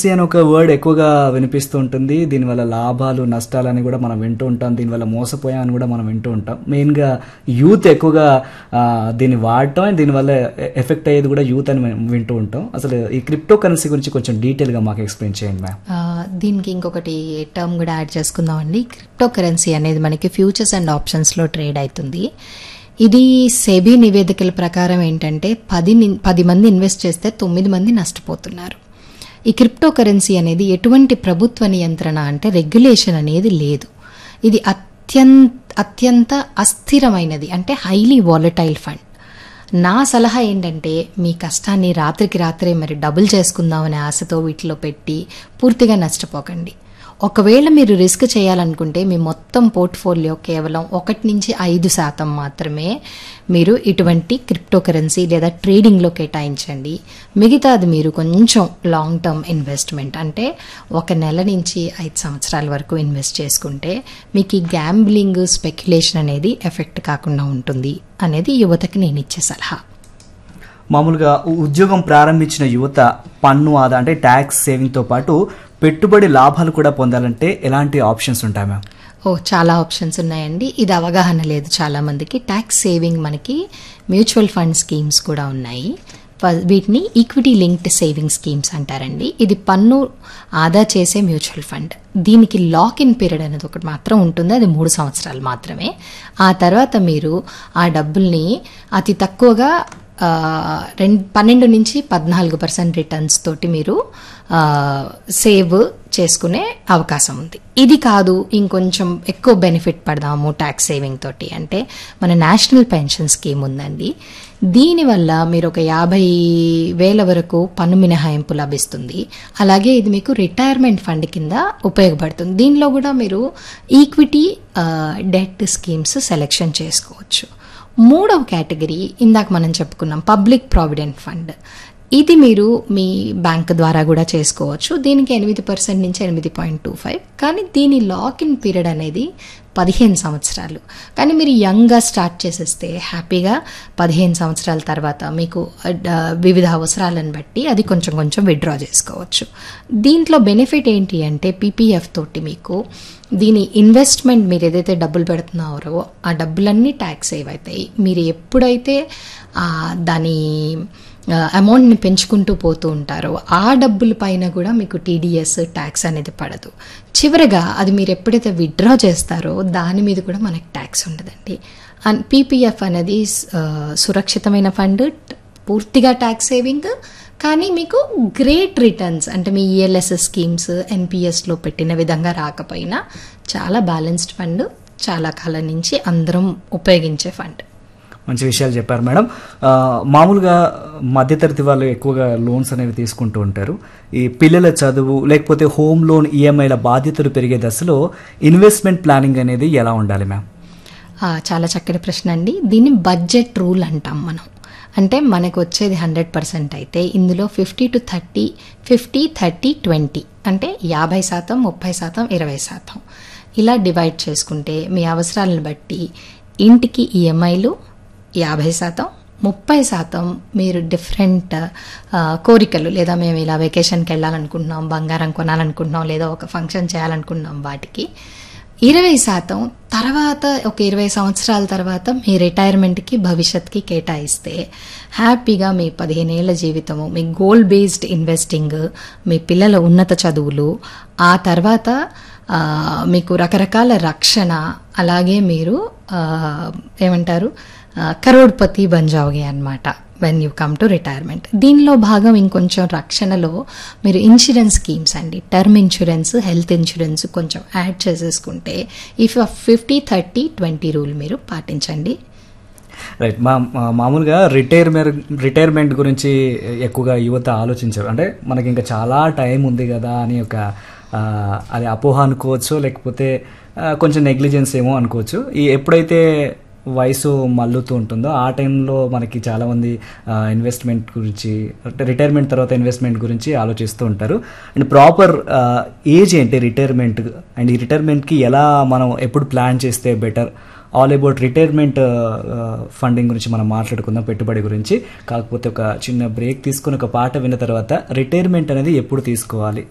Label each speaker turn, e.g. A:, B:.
A: currency అని ఒక word ఎక్కువగా వినిపిస్తూ ఉంటుంది దీనివల్ల లాభాలు నష్టాలని కూడా మనం వింటూ ఉంటాం దీనివల్ల మోసపోయామని కూడా మనం వింటూ ఉంటాం మెయిన్గా యూత్ ఎక్కువగా ఆ, దీన్ని వాడటం and దీనివల్ల ఎఫెక్ట్ అయ్యేది కూడా యూత్ అని మేము వింటూ ఉంటాం అసలు ఈ క్రిప్టో కరెన్సీ గురించి కొంచెం డీటెయిల్గా మాకు ఎక్స్ప్లెయిన్ చేయండి మ్యామ్
B: ఆ, దీనికి ఇంకొకటి టర్మ్ కూడా యాడ్ చేసుకుందాం అండి క్రిప్టో కరెన్సీ అనేది మనకి ఫ్యూచర్స్ అండ్ ఆప్షన్స్లో ట్రేడ్ అవుతుంది ఇది సెబీ నివేదికల ప్రకారం ఏంటంటే పది నిన్- పది మంది ఇన్వెస్ట్ చేస్తే తొమ్మిది మంది నష్టపోతున్నారు ఈ క్రిప్టో కరెన్సీ అనేది ఎటువంటి ప్రభుత్వ నియంత్రణ అంటే రెగ్యులేషన్ అనేది లేదు ఇది అత్యంత అత్యంత అస్థిరమైనది అంటే హైలీ వాలటైల్ ఫండ్ నా సలహా ఏంటంటే మీ కష్టాన్ని రాత్రికి రాత్రే మరి డబుల్ చేసుకుందామనే ఆశతో వీటిలో పెట్టి పూర్తిగా నష్టపోకండి ఒకవేళ మీరు రిస్క్ చేయాలనుకుంటే మీ మొత్తం పోర్ట్ఫోలియో కేవలం ఒకటి నుంచి ఐదు శాతం మాత్రమే మీరు ఇటువంటి క్రిప్టో కరెన్సీ లేదా ట్రేడింగ్లో కేటాయించండి మిగతాది మీరు కొంచెం లాంగ్ టర్మ్ ఇన్వెస్ట్మెంట్ అంటే ఒక నెల నుంచి ఐదు సంవత్సరాల వరకు ఇన్వెస్ట్ చేసుకుంటే మీకు ఈ గ్యాంబ్లింగ్ స్పెక్యులేషన్ అనేది ఎఫెక్ట్ కాకుండా ఉంటుంది అనేది యువతకి నేను ఇచ్చే సలహా
A: మామూలుగా ఉ- ఉద్యోగం ప్రారంభించిన యువత పన్ను ఆదా అంటే ట్యాక్స్ సేవింగ్తో పాటు పెట్టుబడి లాభాలు కూడా పొందాలంటే ఎలాంటి ఆప్షన్స్ ఉంటాయి మ్యామ్
B: ఓ చాలా ఆప్షన్స్ ఉన్నాయండి ఇది అవగాహన లేదు చాలా మందికి ట్యాక్స్ సేవింగ్ మనకి మ్యూచువల్ ఫండ్ స్కీమ్స్ కూడా ఉన్నాయి ఫ- వీటిని ఈక్విటీ లింక్డ్ సేవింగ్ స్కీమ్స్ అంటారండి ఇది పన్ను ఆదా చేసే మ్యూచువల్ ఫండ్ దీనికి లాక్ ఇన్ పీరియడ్ అనేది ఒకటి మాత్రం ఉంటుంది అది మూడు సంవత్సరాలు మాత్రమే ఆ తర్వాత మీరు ఆ డబ్బుల్ని అతి తక్కువగా ఆ, రెండు పన్నెండు నుంచి పద్నాలుగు పర్సెంట్ రిటర్న్స్ తోటి మీరు ఆ, సేవ్ చేసుకునే అవకాశం ఉంది ఇది కాదు ఇంకొంచెం ఎక్కువ బెనిఫిట్ పడదాము ట్యాక్స్ సేవింగ్ తోటి అంటే మన నేషనల్ పెన్షన్ స్కీమ్ ఉందండి దీనివల్ల మీరు ఒక యాభై వేల వరకు పన్ను మినహాయింపు లభిస్తుంది అలాగే ఇది మీకు రిటైర్మెంట్ ఫండ్ కింద ఉపయోగపడుతుంది దీనిలో కూడా మీరు ఈక్విటీ డెట్ స్కీమ్స్ సెలెక్షన్ చేసుకోవచ్చు మూడవ కేటగిరీ ఇందాక మనం చెప్పుకున్నాం పబ్లిక్ ప్రావిడెంట్ ఫండ్ ఇది మీరు మీ బ్యాంక్ ద్వారా కూడా చేసుకోవచ్చు దీనికి ఎనిమిది పర్సెంట్ నుంచి ఎనిమిది పాయింట్ టూ ఫైవ్ కానీ దీని లాక్ ఇన్ పీరియడ్ అనేది పదిహేను సంవత్సరాలు కానీ మీరు యంగ్గా స్టార్ట్ చేసేస్తే హ్యాపీగా పదిహేను సంవత్సరాల తర్వాత మీకు ఆ, వివిధ అవసరాలను బట్టి అది కొంచెం కొంచెం విత్డ్రా చేసుకోవచ్చు దీంట్లో బెనిఫిట్ ఏంటి అంటే పీపీఎఫ్ తోటి మీకు దీని ఇన్వెస్ట్మెంట్ మీరు ఏదైతే డబ్బులు పెడుతున్నారో ఆ డబ్బులన్నీ ట్యాక్స్ సేవ్ అవుతాయి మీరు ఎప్పుడైతే ఆ, దాని అమౌంట్ని పెంచుకుంటూ పోతూ ఉంటారో ఆ డబ్బుల పైన కూడా మీకు టీడీఎస్ ట్యాక్స్ అనేది పడదు చివరగా అది మీరు ఎప్పుడైతే విత్డ్రా చేస్తారో దాని మీద కూడా మనకి ట్యాక్స్ ఉండదండి అండ్ పీపీఎఫ్ అనేది ఆ, సురక్షితమైన ఫండ్ పూర్తిగా ట్యాక్స్ సేవింగ్ కానీ మీకు గ్రేట్ రిటర్న్స్ అంటే మీ ఈఎల్ఎస్ఎస్ స్కీమ్స్ ఎన్పిఎస్లో పెట్టిన విధంగా రాకపోయినా చాలా బ్యాలెన్స్డ్ ఫండ్ చాలా కాలం నుంచి అందరం ఉపయోగించే ఫండ్
A: మంచి విషయాలు చెప్పారు మేడం ఆ, మామూలుగా మధ్యతరగతి వాళ్ళు ఎక్కువగా లోన్స్ అనేవి తీసుకుంటూ ఉంటారు ఈ పిల్లల చదువు లేకపోతే హోమ్ లోన్ ఈఎంఐల బాధ్యతలు పెరిగే దశలో ఇన్వెస్ట్మెంట్ ప్లానింగ్ అనేది ఎలా ఉండాలి మ్యామ్
B: ఆ, చాలా చక్కటి ప్రశ్న అండి దీన్ని బడ్జెట్ రూల్ అంటాం మనం అంటే మనకు వచ్చేది హండ్రెడ్ పర్సెంట్ అయితే ఇందులో fifty to thirty fifty thirty twenty అంటే యాభై శాతం ముప్పై శాతం ఇరవై శాతం ఇలా డివైడ్ చేసుకుంటే మీ అవసరాలను బట్టి ఇంటికి ఈఎంఐలు యాభై శాతం ముప్పై శాతం మీరు డిఫరెంట్ ఆ, కోరికలు లేదా మేము ఇలా వెకేషన్కి వెళ్ళాలనుకుంటున్నాం బంగారం కొనాలనుకుంటున్నాం లేదా ఒక ఫంక్షన్ చేయాలనుకుంటున్నాం వాటికి ఇరవై శాతం తర్వాత ఒక ఇరవై సంవత్సరాల తర్వాత మీ రిటైర్మెంట్కి భవిష్యత్కి కేటాయిస్తే హ్యాపీగా మీ పదిహేనేళ్ల జీవితము మీ గోల్ బేస్డ్ ఇన్వెస్టింగ్ మీ పిల్లల ఉన్నత చదువులు ఆ తర్వాత ఆ, మీకు రకరకాల రక్షణ అలాగే మీరు ఆ, ఏమంటారు ఆ, కరోడ్పతి బంజావుగే అనమాట when you come to retirement దీనిలో భాగం ఇంకొంచెం రక్షణలో మీరు ఇన్సూరెన్స్ స్కీమ్స్ అండి టర్మ్ ఇన్సూరెన్స్ హెల్త్ ఇన్సూరెన్స్ కొంచెం యాడ్ చేసేసుకుంటే if fifty thirty twenty rule మీరు పాటించండి
A: రైట్ మా మా- మామూలుగా రిటైర్మెంట్ రిటైర్మెంట్ గురించి ఎక్కువగా యువత ఆలోచించారు అంటే మనకి ఇంకా చాలా టైం ఉంది కదా అని ఒక ఆ, అది అపోహ అనుకోవచ్చు లేకపోతే ఆ, కొంచెం నెగ్లిజెన్స్ ఏమో అనుకోవచ్చు ఈ ఎప్పుడైతే వయసు మల్లుతూ ఉంటుందో ఆ టైంలో మనకి చాలామంది ఇన్వెస్ట్మెంట్ గురించి అంటే రిటైర్మెంట్ తర్వాత ఇన్వెస్ట్మెంట్ గురించి ఆలోచిస్తూ ఉంటారు అండ్ ప్రాపర్ ఏజ్ ఏంటి రిటైర్మెంట్ అండ్ ఈ రిటైర్మెంట్కి ఎలా మనం ఎప్పుడు ప్లాన్ చేస్తే better all about retirement funding గురించి మనం మాట్లాడుకుందాం పెట్టుబడి గురించి కాకపోతే ఒక చిన్న బ్రేక్ తీసుకుని ఒక పాట విన్న తర్వాత రిటైర్మెంట్ అనేది ఎప్పుడు తీసుకోవాలి